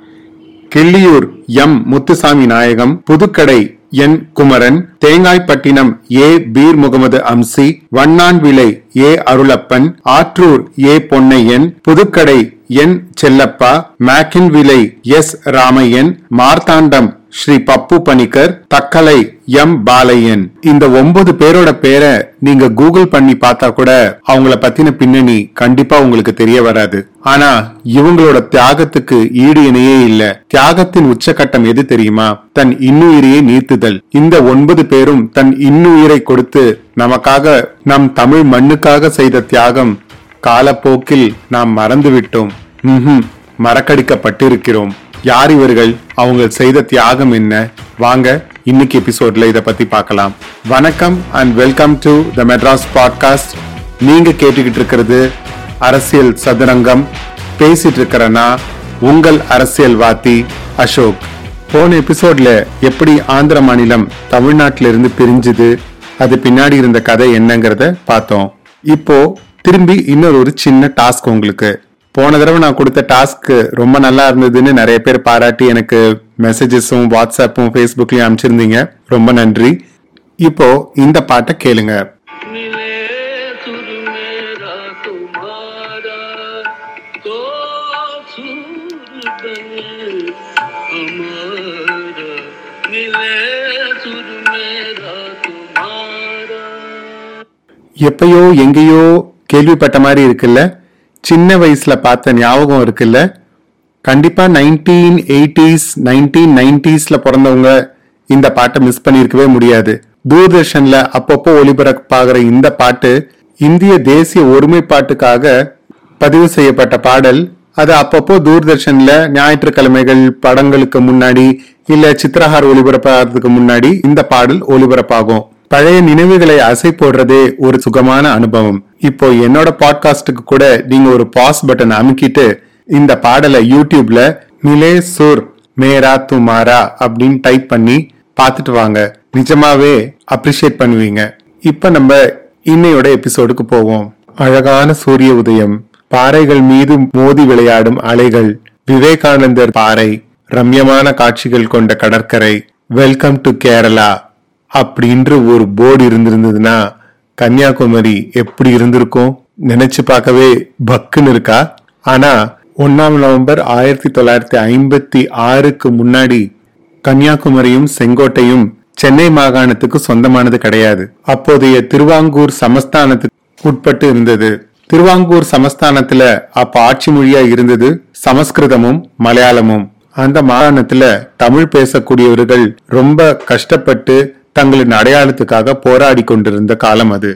Killiyur M Muthusamy Nayagam Pudukkadai N Kumaran Thengapattanam A Peer Mohammed Amsi Vannanvilai A Arulappan Attoor A Ponnaiyan Pudukkadai N Chellappa Mekkinvilai S Ramaiyan Marthandam Sri Pappu Panicker Thuckalay M Palaiyan இந்த ஒன்பது பேரோட பேரை நீங்க கூகுள் பண்ணி பார்த்தா கூட அவங்கள பத்தின பின்னணி கண்டிப்பா உங்களுக்கு தெரிய வராது ஆனா இவங்களோட தியாகத்துக்கு ஈடு இணையே இல்ல தியாகத்தின் உச்சகட்டம் எது தெரியுமா தன் இன்னுயிரையே நீத்துதல் இந்த ஒன்பது பேரும் தன் இன்னுயிரை கொடுத்து நமக்காக நம் தமிழ் மண்ணுக்காக செய்த தியாகம் காலப்போக்கில் நாம் மறந்துவிட்டோம் ம்ஹும், மறக்கடிக்கப்பட்டிருக்கிறோம் யார் இவர்கள் அவங்க செய்த தியாகம் என்ன வாங்க இன்னைக்கு எபிசோட்ல இத பத்தி பார்க்கலாம் வணக்கம் and welcome to the Madras podcast நீங்க கேட்டுக்கிட்டு இருக்கிறது அரசியல் சதுரங்கம் பேசிட்டு இருக்கிறனா உங்கள் அரசியல்வாதி அசோக் போன எபிசோட்ல எப்படி ஆந்திர மாநிலம் தமிழ்நாட்டில இருந்து பிரிஞ்சுது அது பின்னாடி இருந்த கதை என்னங்கிறத பார்த்தோம் இப்போ திரும்பி இன்னொரு ஒரு சின்ன டாஸ்க் உங்களுக்கு போன தடவை நான் கொடுத்த டாஸ்க் ரொம்ப நல்லா இருந்ததுன்னு நிறைய பேர் பாராட்டி எனக்கு மெசேஜஸும் வாட்ஸ்அப்பும் ஃபேஸ்புக்லயும் அனுப்பிச்சிருந்தீங்க ரொம்ப நன்றி இப்போ இந்த பாட்டை கேளுங்க मिले सुर मेरा तुम्हारा तो सुर बने हमारा मिले सुर मेरा तुम्हारा எப்பயோ எங்கேயோ கேள்விப்பட்ட மாதிரி இருக்குல்ல சின்ன வயசுல பார்த்த ஞாபகம் இருக்குல்ல கண்டிப்பா நைன்டீன் எயிட்டிஸ் நைன்டீன் நைன்டிஸ்ல பிறந்தவங்க இந்த பாட்டை மிஸ் பண்ணியிருக்கவே முடியாது தூர்தர்ஷன்ல அப்பப்போ ஒளிபரப்பாகிற இந்த பாட்டு இந்திய தேசிய ஒருமைப்பாட்டுக்காக பதிவு செய்யப்பட்ட பாடல் அது அப்பப்போ தூர்தர்ஷன்ல ஞாயிற்றுக்கிழமைகள் படங்களுக்கு முன்னாடி இல்ல சித்திரஹார் ஒளிபரப்பாகிறதுக்கு முன்னாடி இந்த பாடல் ஒளிபரப்பாகும் பழைய நினைவுகளை அசை போடுறதே ஒரு சுகமான அனுபவம் இப்போ என்னோட பாட்காஸ்டுக்கு கூட நீங்க ஒரு பாஸ் பட்டன் அமுக்கிட்டு இந்த பாடலை யூடியூப்ல மிலே சுர் மேரா துமாரா அப்படின்னு டைப் பண்ணி பார்த்துட்டு வாங்க நிஜமாவே அப்ரிஷியேட் பண்ணுவீங்க இப்ப நம்ம இன்னையோட எபிசோடுக்கு போவோம் அழகான சூரிய உதயம் பாறைகள் மீது மோதி விளையாடும் அலைகள் விவேகானந்தர் பாறை ரம்யமான காட்சிகள் கொண்ட கடற்கரை வெல்கம் டு கேரளா அப்படின்ற ஒரு போர்டு இருந்திருந்ததுன்னா கன்னியாகுமரி எப்படி இருந்திருக்கும் நினைச்சு பார்க்கவே பக்குன்னு இருக்கா ஆனா ஒன்னாம் நவம்பர் ஆயிரத்தி தொள்ளாயிரத்தி ஐம்பத்தி ஆறுக்கு முன்னாடி கன்னியாகுமரியும் செங்கோட்டையும் சென்னை மாகாணத்துக்கு சொந்தமானது கிடையாது அப்போதைய திருவாங்கூர் சமஸ்தானத்துக்கு உட்பட்டு இருந்தது திருவாங்கூர் சமஸ்தானத்துல அப்ப ஆட்சி மொழியா இருந்தது சமஸ்கிருதமும் மலையாளமும் அந்த மாகாணத்துல தமிழ் பேசக்கூடியவர்கள் ரொம்ப கஷ்டப்பட்டு தங்களின் அடையாளத்துக்காக போராடி கொண்டிருந்த காலம் அது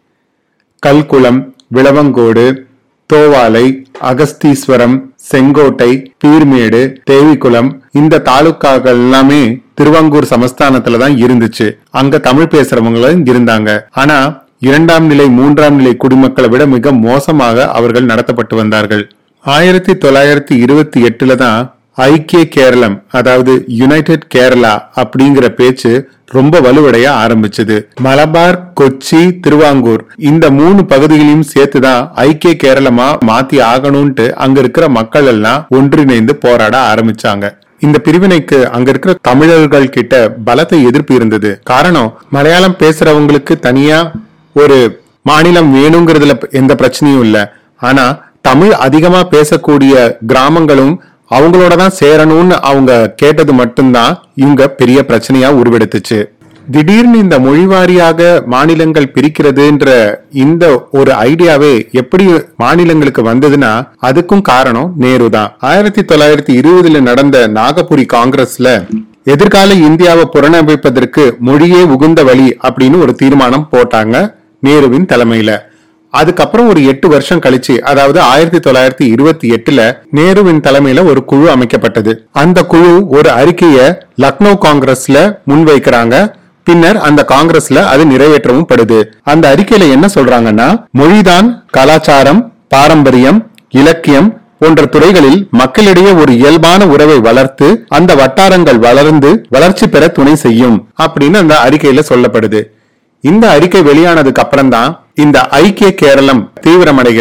கல்குளம் விளவங்கோடு தோவாலை அகஸ்தீஸ்வரம் செங்கோட்டை பீர்மேடு தேவிக்குளம் இந்த தாலுக்காக்கள் எல்லாமே திருவாங்கூர் சமஸ்தானத்துல தான் இருந்துச்சு அங்க தமிழ் பேசுறவங்களும் இருந்தாங்க ஆனா இரண்டாம் நிலை மூன்றாம் நிலை குடிமக்களை விட மிக மோசமாக அவர்கள் நடத்தப்பட்டு வந்தார்கள் ஆயிரத்தி தொள்ளாயிரத்தி இருபத்தி எட்டுல தான் ஐக்கிய கேரளம் அதாவது யுனைடெட் கேரளா அப்படிங்கிற பேச்சு ரொம்ப வலுவடைய ஆரம்பிச்சது மலபார் கொச்சி திருவாங்கூர் இந்த மூணு பகுதிகளையும் சேர்த்துதான் ஐக்கிய கேரளமா மாத்தி ஆகணும்ட்டு அங்க இருக்கிற மக்கள் எல்லாம் ஒன்றிணைந்து போராட ஆரம்பிச்சாங்க இந்த பிரிவினைக்கு அங்க இருக்கிற தமிழர்கள் கிட்ட பலத்த எதிர்ப்பு இருந்தது காரணம் மலையாளம் பேசுறவங்களுக்கு தனியா ஒரு மாநிலம் வேணுங்கிறதுல எந்த பிரச்சனையும் இல்ல ஆனா தமிழ் அதிகமா பேசக்கூடிய கிராமங்களும் அவங்களோட தான் சேரணும்னு அவங்க கேட்டது மட்டும்தான் இவங்க பெரிய பிரச்சனையா உருவெடுத்துச்சு திடீர்னு இந்த மொழிவாரியாக மாநிலங்கள் பிரிக்கிறதுன்ற இந்த ஒரு ஐடியாவே எப்படி மாநிலங்களுக்கு வந்ததுன்னா அதுக்கும் காரணம் நேரு தான் ஆயிரத்தி தொள்ளாயிரத்தி இருபதுல நடந்த நாகபுரி காங்கிரஸ்ல எதிர்கால இந்தியாவை புறணமைப்பதற்கு மொழியே உகுந்த வழி அப்படின்னு ஒரு தீர்மானம் போட்டாங்க நேருவின் தலைமையில அதுக்கப்புறம் ஒரு எட்டு வருஷம் கழிச்சு அதாவது ஆயிரத்தி தொள்ளாயிரத்தி இருபத்தி எட்டுல நேருவின் தலைமையில ஒரு குழு அமைக்கப்பட்டது அந்த குழு ஒரு அறிக்கைய லக்னோ காங்கிரஸ்ல முன்வைக்கிறாங்க பின்னர் அந்த காங்கிரஸ்ல அது நிறைவேற்றவும் படுது அந்த அறிக்கையில என்ன சொல்றாங்கன்னா மொழிதான் கலாச்சாரம் பாரம்பரியம் இலக்கியம் போன்ற துறைகளில் மக்களிடையே ஒரு இயல்பான உறவை வளர்த்து அந்த வட்டாரங்கள் வளர்ந்து வளர்ச்சி பெற துணை செய்யும் அப்படின்னு அந்த அறிக்கையில சொல்லப்படுது இந்த அறிக்கை வெளியானதுக்கு அப்புறம் தான் இந்த ஐக்கிய கேரளம் தீவிரமடைகிறது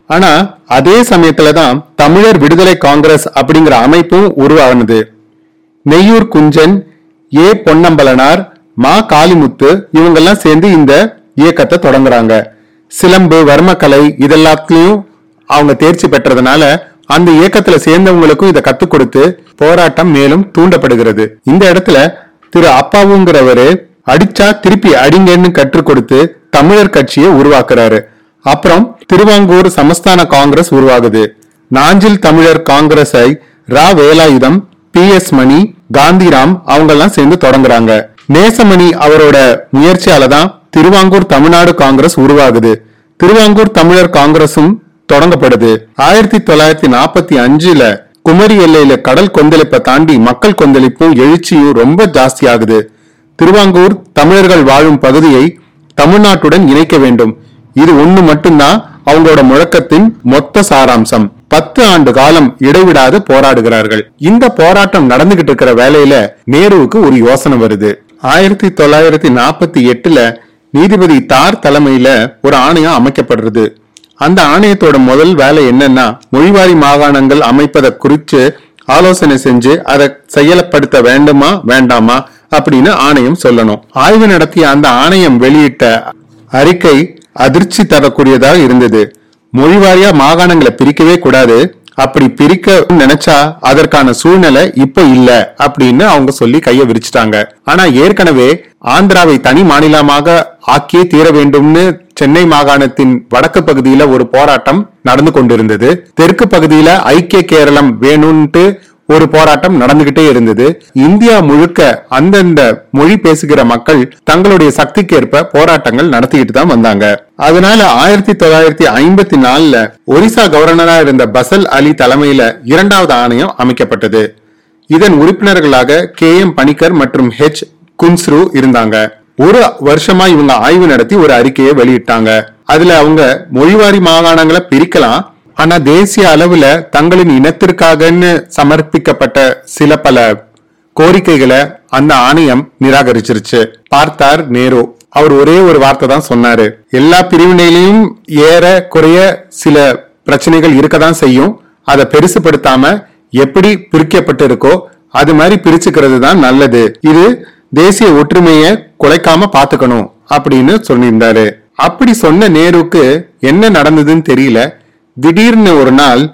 ஆனா அதே சமயத்துல தான் தமிழர் விடுதலை காங்கிரஸ் அப்படிங்கிற அமைப்பும் உருவானது நெய்யூர் குஞ்சன் ஏ பொன்னம்பலனார் மா காளிமுத்து இவங்கெல்லாம் சேர்ந்து இந்த இயக்கத்தை தொடங்குறாங்க சிலம்பு வர்மக்கலை இதெல்லாத்துலயும் அவங்க தேர்ச்சி பெற்றதுனால அந்த இயக்கத்துல சேர்ந்தவங்களுக்கும் இதை கத்துக் கொடுத்து போராட்டம் மேலும் தூண்டப்படுகிறது இந்த இடத்துல திரு அப்பாவுங்கிறவரு அடிச்சா திருப்பி அடிங்கன்னு கற்றுக் கொடுத்து தமிழர் கட்சியை உருவாக்குறாரு அப்புறம் திருவாங்கூர் சமஸ்தான காங்கிரஸ் உருவாகுது நாஞ்சில் தமிழர் காங்கிரஸை ரா வேலாயுதம் பி எஸ் மணி காந்திராம் அவங்க எல்லாம் சேர்ந்து தொடங்குறாங்க நேசமணி அவரோட முயற்சியால தான் திருவாங்கூர் தமிழ்நாடு காங்கிரஸ் உருவாகுது திருவாங்கூர் தமிழர் காங்கிரசும் தொடங்கப்படுது ஆயிரத்தி தொள்ளாயிரத்தி நாற்பத்தி அஞ்சுல குமரி எல்லையில கடல் கொந்தளிப்பை தாண்டி மக்கள் கொந்தளிப்பும் எழுச்சியும் ரொம்ப ஜாஸ்தி ஆகுது திருவாங்கூர் தமிழர்கள் வாழும் பகுதியை தமிழ்நாட்டுடன் இணைக்க வேண்டும் இது ஒண்ணு மட்டும்தான் அவங்களோட முழக்கத்தின் மொத்த சாராம்சம் பத்து ஆண்டு காலம் இடைவிடாது போராடுகிறார்கள் இந்த போராட்டம் நடந்துகிட்டு இருக்கிற வேலையில நேருவுக்கு ஒரு யோசனை வருது ஆயிரத்தி தொள்ளாயிரத்தி நாற்பத்தி எட்டுல நீதிபதி தார் தலைமையில ஒரு ஆணையம் அமைக்கப்படுறது அந்த ஆணையத்தோட முதல் வேலை என்னன்னா மொழிவாரி மாகாணங்கள் அமைப்பதை குறித்து ஆலோசனை செஞ்சு அதை செயல்படுத்த வேண்டுமா வேண்டாமா அப்படின்னு ஆணையம் சொல்லணும் ஆய்வு நடத்திய அந்த ஆணையம் வெளியிட்ட அறிக்கை அதிர்ச்சி தரக்கூடியதாக இருந்தது மொழிவாரியா மாகாணங்களை பிரிக்கவே கூடாது அப்படி பிரிக்க நினைச்சா அதற்கான சூழ்நிலை இப்ப இல்ல அப்படின்னு அவங்க சொல்லி கைய விரிச்சிட்டாங்க ஆனா ஏற்கனவே ஆந்திராவை தனி மாநிலமாக ஆக்கியே தீர வேண்டும்னு சென்னை மாகாணத்தின் வடக்கு பகுதியில ஒரு போராட்டம் நடந்து கொண்டிருந்தது தெற்கு பகுதியில ஐக்கிய கேரளம் வேணும்ட்டு ஒரு போராட்டம் நடந்துகிட்டே இருந்தது இந்தியா முழுக்க அந்தந்த மொழி பேசுகிற மக்கள் தங்களுடைய சக்திக்கேற்ப போராட்டங்கள் நடத்திக்கிட்டு தான் வந்தாங்க அதனால ஆயிரத்தி தொள்ளாயிரத்தி ஐம்பத்தி நாலுல ஒரிசா கவர்னரா இருந்த பசல் அலி தலைமையில இரண்டாவது ஆணையம் அமைக்கப்பட்டது இதன் உறுப்பினர்களாக கே எம் பணிக்கர் மற்றும் ஹெச் குன்ஸ்ரு இருந்தாங்க ஒரு வருஷமா இவங்க ஆய்வு நடத்தி ஒரு அறிக்கையை வெளியிட்டாங்க அதுல அவங்க மொழிவாரி மாகாணங்களை பிரிக்கலாம் ஆனா தேசிய அளவுல தங்களின் இனத்திற்காகன்னு சமர்ப்பிக்கப்பட்ட சில பல கோரிக்கைகளை அந்த ஆணையம் நிராகரிச்சிருச்சு பார்த்தார் நேரு அவர் ஒரே ஒரு வார்த்தை தான் சொன்னாரு எல்லா பிரிவினையிலையும் ஏற குறைய சில பிரச்சனைகள் இருக்கதான் செய்யும் அதை பெருசுபடுத்தாம எப்படி பிரிக்கப்பட்டு இருக்கோ அது மாதிரி பிரிச்சுக்கிறது தான் நல்லது இது தேசிய ஒற்றுமையை குலைக்காம பாத்துக்கணும் அப்படின்னு சொல்லியிருந்தாரு அப்படி சொன்ன நேருக்கு என்ன நடந்ததுன்னு தெரியல திடீர்னு ஒரு நாள்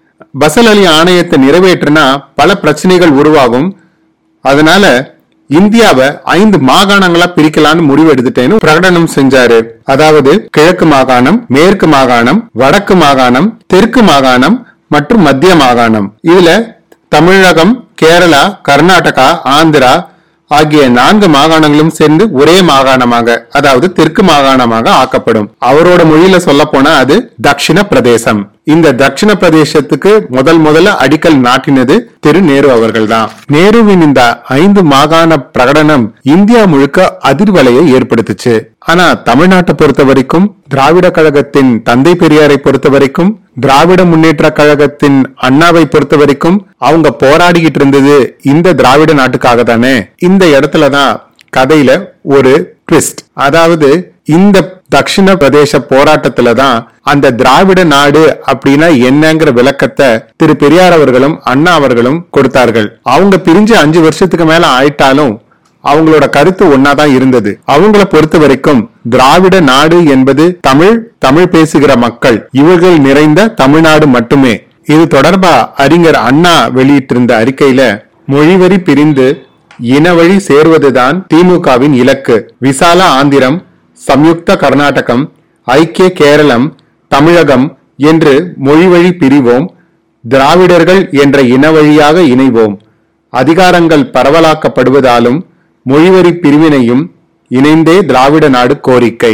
பசல் அலி ஆணையத்தை நிறைவேற்றினா பல பிரச்சனைகள் உருவாகும் அதனால இந்தியாவை ஐந்து மாகாணங்களா பிரிக்கலாம்னு முடிவு எடுத்துட்டேன்னு பிரகடனம் செஞ்சாரு அதாவது கிழக்கு மாகாணம் மேற்கு மாகாணம் வடக்கு மாகாணம் தெற்கு மாகாணம் மற்றும் மத்திய மாகாணம் இதுல தமிழகம் கேரளா கர்நாடகா ஆந்திரா ஆகிய நான்கு மாகாணங்களும் சேர்ந்து ஒரே மாகாணமாக அதாவது தெற்கு மாகாணமாக ஆக்கப்படும் அவரோட மொழியில சொல்ல போனா அது தக்ஷிண பிரதேசம் இந்த தக்ஷிண பிரதேசத்துக்கு முதல் முதல்ல அடிக்கல் நாட்டினது திரு நேரு அவர்கள்தான் நேருவின் இந்த ஐந்து மாகாண பிரகடனம் இந்தியா முழுக்க அதிர்வலையை ஏற்படுத்துச்சு ஆனா தமிழ்நாட்டை பொறுத்த வரைக்கும் திராவிட கழகத்தின் தந்தை பெரியாரை பொறுத்த வரைக்கும் திராவிட முன்னேற்ற கழகத்தின் அண்ணாவை பொறுத்த வரைக்கும் அவங்க போராடிக்கிட்டு இருந்தது இந்த திராவிட நாட்டுக்காக தானே இந்த இடத்துலதான் கதையில ஒரு ட்விஸ்ட் அதாவது இந்த தக்ஷிண பிரதேச போராட்டத்துல தான் அந்த திராவிட நாடு அப்படின்னா என்னங்கிற விளக்கத்தை திரு பெரியார் அவர்களும் அண்ணா அவர்களும் கொடுத்தார்கள் அவங்க பிரிஞ்சு அஞ்சு வருஷத்துக்கு மேல ஆயிட்டாலும் அவங்களோட கருத்து ஒன்னாதான் இருந்தது அவங்கள பொறுத்த வரைக்கும் திராவிட நாடு என்பது தமிழ் தமிழ் பேசுகிற மக்கள் இவர்கள் நிறைந்த தமிழ்நாடு மட்டுமே இது தொடர்பா அறிஞர் அண்ணா வெளியிட்டிருந்த அறிக்கையில மொழிவரி பிரிந்து இனவழி சேர்வதுதான் திமுகவின் இலக்கு விசால ஆந்திரம் சம்யுக்த கர்நாடகம் ஐக்கிய கேரளம் தமிழகம் என்று மொழிவழி பிரிவோம் திராவிடர்கள் என்ற இனவழியாக இணைவோம் அதிகாரங்கள் பரவலாக்கப்படுவதாலும் மொழிவரி பிரிவினையும் இணைந்தே திராவிட நாடு கோரிக்கை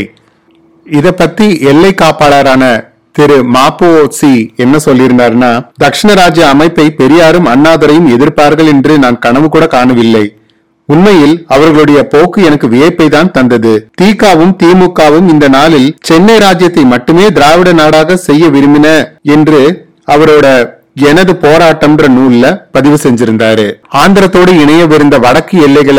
இத பத்தி எல்லை காப்பாளரான திரு மாப்போசி என்ன சொல்லியிருந்தாருன்னா தக்ஷண ராஜ்ய அமைப்பை பெரியாரும் அண்ணாதுரையும் எதிர்ப்பார்கள் என்று நான் கனவு கூட காணவில்லை உண்மையில் அவர்களுடைய போக்கு எனக்கு வியப்பை தான் தந்தது திகாவும் திமுகவும் இந்த நாளில் சென்னை ராஜ்யத்தை மட்டுமே திராவிட நாடாக செய்ய விரும்பின என்று அவரோட எனது போராட்டம்ன்ற நூல்ல பதிவு செஞ்சிருந்தாரு ஆந்திரத்தோடு இணையவிருந்த வடக்கு எல்லைகளை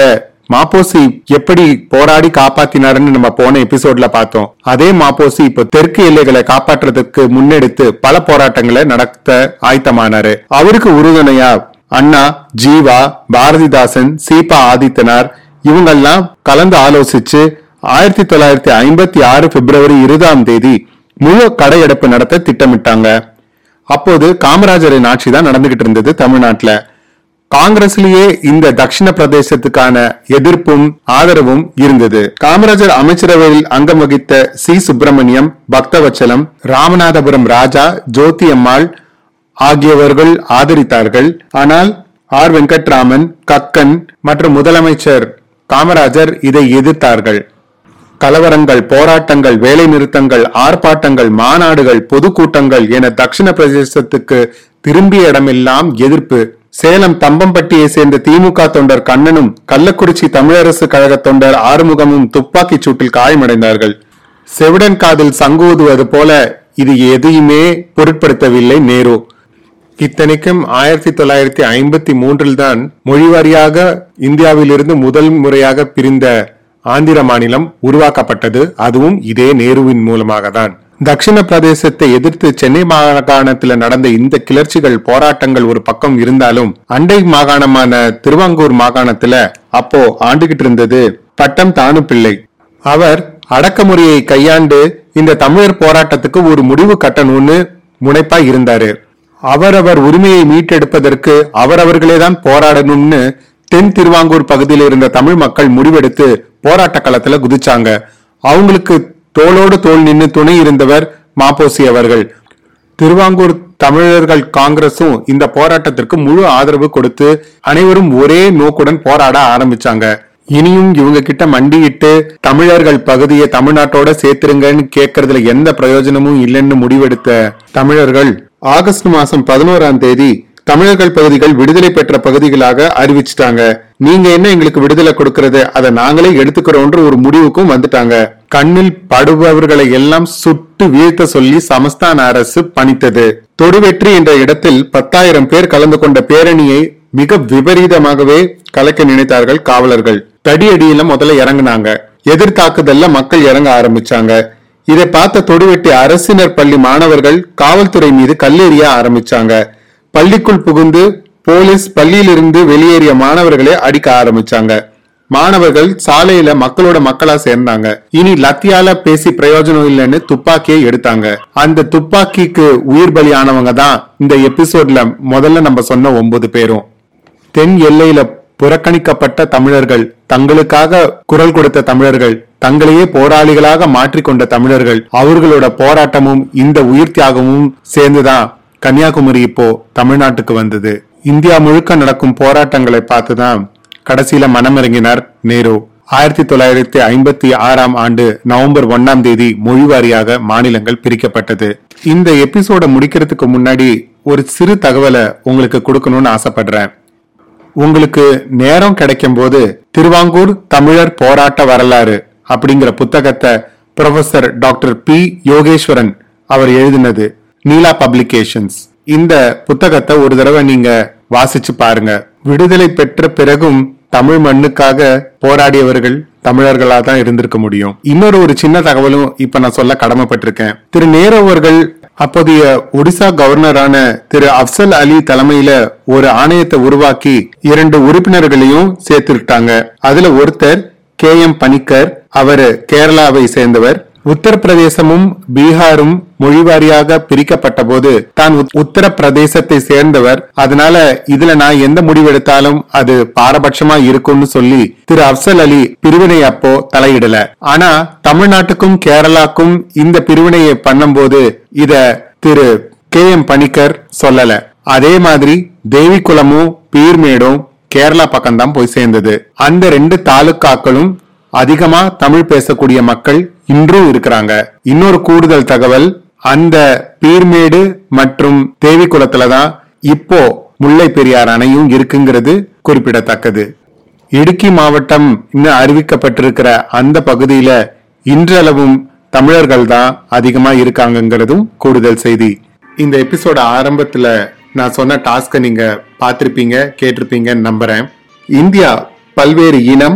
மாப்போசி எப்படி போராடி காப்பாத்தினாருன்னு நம்ம போன எபிசோட்ல பார்த்தோம் அதே மாப்போசி இப்போ தெற்கு எல்லைகளை காப்பாற்றுறதுக்கு முன்னெடுத்து பல போராட்டங்களை நடத்த ஆயத்தமானாரு அவருக்கு உறுதுணையா அண்ணா ஜீவா பாரதிதாசன் சீபா ஆதித்தனார் இவங்கெல்லாம் கலந்து ஆலோசிச்சு ஆயிரத்தி தொள்ளாயிரத்தி ஐம்பத்தி ஆறு பிப்ரவரி இருபதாம் தேதி முழு கடையெடுப்பு நடத்த திட்டமிட்டாங்க அப்போது காமராஜரின் ஆட்சி தான் நடந்துகிட்டு இருந்தது தமிழ்நாட்டுல காங்கிரஸ்லயே இந்த தட்சிண பிரதேசத்துக்கான எதிர்ப்பும் ஆதரவும் இருந்தது காமராஜர் அமைச்சரவையில் அங்கம் வகித்த சி சுப்பிரமணியம் பக்தவச்சலம் ராமநாதபுரம் ராஜா ஜோதி அம்மாள் ஆகியவர்கள் ஆதரித்தார்கள் ஆனால் ஆர் வெங்கட்ராமன் கக்கன் மற்றும் முதலமைச்சர் காமராஜர் இதை எதிர்த்தார்கள் கலவரங்கள் போராட்டங்கள் வேலை நிறுத்தங்கள் ஆர்ப்பாட்டங்கள் மாநாடுகள் பொதுக்கூட்டங்கள் என தட்சிண பிரதேசத்துக்கு திரும்பிய இடமெல்லாம் எதிர்ப்பு சேலம் தம்பம்பட்டியை சேர்ந்த திமுக தொண்டர் கண்ணனும் கள்ளக்குறிச்சி தமிழரசு கழக தொண்டர் ஆறுமுகமும் துப்பாக்கிச் சூட்டில் காயமடைந்தார்கள் செவிடன் காதில் சங்கூதுவது போல இது எதையுமே பொருட்படுத்தவில்லை நேரு இத்தனைக்கும் ஆயிரத்தி தொள்ளாயிரத்தி ஐம்பத்தி மூன்றில் தான் மொழிவாரியாக இந்தியாவிலிருந்து முதல் முறையாக பிரிந்த ஆந்திர மாநிலம் உருவாக்கப்பட்டது அதுவும் இதே நேருவின் மூலமாக தான் தட்சிண பிரதேசத்தை எதிர்த்து சென்னை மாகாணத்தில் நடந்த இந்த கிளர்ச்சிகள் போராட்டங்கள் ஒரு பக்கம் இருந்தாலும் அண்டை மாகாணமான திருவாங்கூர் மாகாணத்துல அப்போ ஆண்டுகிட்டு இருந்தது பட்டம் தானு பிள்ளை அவர் அடக்குமுறையை கையாண்டு இந்த தமிழர் போராட்டத்துக்கு ஒரு முடிவு கட்டணும்னு முனைப்பா இருந்தாரு அவரவர் உரிமையை மீட்டெடுப்பதற்கு அவரவர்களே தான் போராடணும்னு தென் திருவாங்கூர் பகுதியில் இருந்த தமிழ் மக்கள் முடிவெடுத்து போராட்ட களத்துல குதிச்சாங்க அவங்களுக்கு தோளோடு தோள் நின்னு துணை இருந்தவர் மாப்போசி அவர்கள் திருவாங்கூர் தமிழர்கள் காங்கிரசும் இந்த போராட்டத்திற்கு முழு ஆதரவு கொடுத்து அனைவரும் ஒரே நோக்குடன் போராட ஆரம்பிச்சாங்க இனியும் இவங்க கிட்ட மண்டியிட்டு தமிழர்கள் பகுதியை தமிழ்நாட்டோட சேர்த்துருங்கன்னு கேட்கறதுல எந்த பிரயோஜனமும் இல்லைன்னு முடிவெடுத்த தமிழர்கள் ஆகஸ்ட் மாசம் பதினோராம் தேதி தமிழர்கள் பகுதிகள் விடுதலை பெற்ற பகுதிகளாக அறிவிச்சிட்டாங்க நீங்க என்ன எங்களுக்கு விடுதலை கொடுக்கறது அதை நாங்களே எடுத்துக்கிறோன்ற ஒரு முடிவுக்கும் வந்துட்டாங்க கண்ணில் படுபவர்களை எல்லாம் சுட்டு வீழ்த்த சொல்லி சமஸ்தான அரசு பணித்தது தொடுவெற்றி என்ற இடத்தில் பத்தாயிரம் பேர் கலந்து கொண்ட பேரணியை மிக விபரீதமாகவே கலைக்க நினைத்தார்கள் காவலர்கள் தடியடியில முதல்ல இறங்குனாங்க எதிர்த்தாக்குதல்ல மக்கள் இறங்க ஆரம்பிச்சாங்க இதை பார்த்த தொடுவெட்டி அரசினர் பள்ளி மாணவர்கள் காவல்துறை மீது கல்லெறிய ஆரம்பிச்சாங்க பள்ளிக்குள் புகுந்து போலீஸ் பள்ளியிலிருந்து வெளியேறிய மாணவர்களை அடிக்க ஆரம்பிச்சாங்க மாணவர்கள் சாலையில மக்களோட மக்களா சேர்ந்தாங்க இனி லத்தியால பேசி பிரயோஜனம் இல்லைன்னு துப்பாக்கியை எடுத்தாங்க அந்த துப்பாக்கிக்கு உயிர் பலியானவங்க தான் இந்த எபிசோட்ல முதல்ல நம்ம சொன்ன ஒன்பது பேரும் தென் எல்லையில புறக்கணிக்கப்பட்ட தமிழர்கள் தங்களுக்காக குரல் கொடுத்த தமிழர்கள் தங்களையே போராளிகளாக மாற்றிக்கொண்ட தமிழர்கள் அவர்களோட போராட்டமும் இந்த உயிர் தியாகமும் சேர்ந்துதான் கன்னியாகுமரி இப்போ தமிழ்நாட்டுக்கு வந்தது இந்தியா முழுக்க நடக்கும் போராட்டங்களை பார்த்துதான் கடைசியில மனமிறங்கினார் நேரு ஆயிரத்தி தொள்ளாயிரத்தி ஐம்பத்தி ஆறாம் ஆண்டு நவம்பர் ஒன்னாம் தேதி மொழிவாரியாக மாநிலங்கள் பிரிக்கப்பட்டது இந்த எபிசோட முடிக்கிறதுக்கு முன்னாடி ஒரு சிறு தகவலை உங்களுக்கு கொடுக்கணும்னு ஆசைப்படுறேன் உங்களுக்கு நேரம் கிடைக்கும் போது திருவாங்கூர் தமிழர் போராட்ட வரலாறு அப்படிங்கிற புத்தகத்தை ப்ரொஃபசர் டாக்டர் பி யோகேஸ்வரன் அவர் எழுதினது நீலா பப்ளிகேஷன்ஸ் இந்த புத்தகத்தை ஒரு தடவை நீங்க வாசிச்சு பாருங்க விடுதலை பெற்ற பிறகும் தமிழ் மண்ணுக்காக போராடியவர்கள் தமிழர்களா தான் இருந்திருக்க முடியும் இன்னொரு ஒரு சின்ன தகவலும் இப்ப நான் சொல்ல கடமைப்பட்டிருக்கேன் திரு நேரு அவர்கள் அப்போதைய ஒடிசா கவர்னரான திரு அப்சல் அலி தலைமையில ஒரு ஆணையத்தை உருவாக்கி இரண்டு உறுப்பினர்களையும் சேர்த்துட்டாங்க அதுல ஒருத்தர் கே எம் பணிக்கர் அவரு கேரளாவை சேர்ந்தவர் உத்தரப்பிரதேசமும் பீகாரும் மொழிவாரியாக பிரிக்கப்பட்ட போது தான் உத்- உத்தரப்பிரதேசத்தை சேர்ந்தவர் அதனால இதுல நான் எந்த முடிவெடுத்தாலும் அது பாரபட்சமா இருக்கும்னு சொல்லி திரு அப்சல் அலி பிரிவினை அப்போ தலையிடல ஆனா தமிழ்நாட்டுக்கும் கேரளாக்கும் இந்த பிரிவினையை பண்ணும்போது இத திரு கே எம் பணிக்கர் சொல்லல அதே மாதிரி தேவிக்குளமும் பீர்மேடும் கேரளா பக்கம்தான் போய் சேர்ந்தது அந்த ரெண்டு தாலுக்காக்களும் அதிகமா தமிழ் பேசக்கூடிய மக்கள் இன்றும் இருக்கிறாங்க இன்னொரு கூடுதல் தகவல் அந்த பீர்மேடு மற்றும் தேவிக்குளத்துல தான் இப்போ முல்லை பெரியார் அணையும் இருக்குங்கிறது குறிப்பிடத்தக்கது இடுக்கி மாவட்டம் இன்னும் அறிவிக்கப்பட்டிருக்கிற அந்த பகுதியில இன்றளவும் தமிழர்கள் தான் அதிகமா இருக்காங்கங்கிறதும் கூடுதல் செய்தி இந்த எபிசோட ஆரம்பத்துல நான் சொன்ன டாஸ்கை நீங்க பார்த்திருப்பீங்க கேட்டிருப்பீங்கன்னு நம்புறேன் இந்தியா பல்வேறு இனம்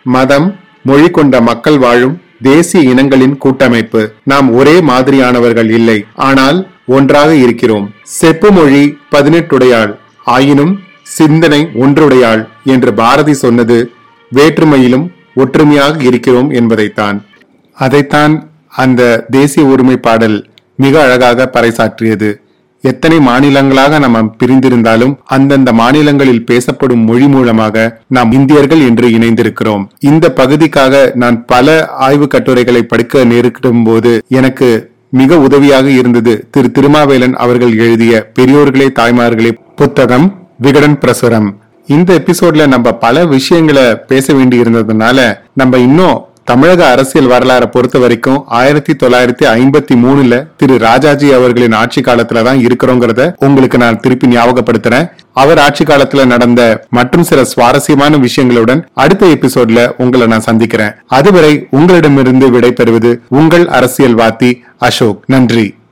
மதம் மொழி கொண்ட மக்கள் வாழும் தேசிய இனங்களின் கூட்டமைப்பு நாம் ஒரே மாதிரியானவர்கள் இல்லை ஆனால் ஒன்றாக இருக்கிறோம் செப்பு மொழி பதினெட்டுடையாள் ஆயினும் சிந்தனை ஒன்றுடையாள் என்று பாரதி சொன்னது வேற்றுமையிலும் ஒற்றுமையாக இருக்கிறோம் என்பதைத்தான் அதைத்தான் அந்த தேசிய உரிமை பாடல் மிக அழகாக பறைசாற்றியது எத்தனை மாநிலங்களாக நாம் பிரிந்திருந்தாலும் அந்தந்த மாநிலங்களில் பேசப்படும் மொழி மூலமாக நாம் இந்தியர்கள் என்று இணைந்திருக்கிறோம் இந்த பகுதிக்காக நான் பல ஆய்வு கட்டுரைகளை படிக்க நேரிடும் போது எனக்கு மிக உதவியாக இருந்தது திரு திருமாவேலன் அவர்கள் எழுதிய பெரியோர்களே தாய்மார்களே புத்தகம் விகடன் பிரசுரம் இந்த எபிசோட்ல நம்ம பல விஷயங்களை பேச வேண்டி இருந்ததுனால நம்ம இன்னும் தமிழக அரசியல் வரலாறை பொறுத்த வரைக்கும் ஆயிரத்தி தொள்ளாயிரத்தி ஐம்பத்தி மூணுல திரு ராஜாஜி அவர்களின் ஆட்சி காலத்துல தான் இருக்கிறோங்கிறத உங்களுக்கு நான் திருப்பி ஞாபகப்படுத்துறேன் அவர் ஆட்சி காலத்துல நடந்த மற்றும் சில சுவாரஸ்யமான விஷயங்களுடன் அடுத்த எபிசோட்ல உங்களை நான் சந்திக்கிறேன் அதுவரை உங்களிடமிருந்து விடைபெறுவது உங்கள் அரசியல் வாத்தி அசோக் நன்றி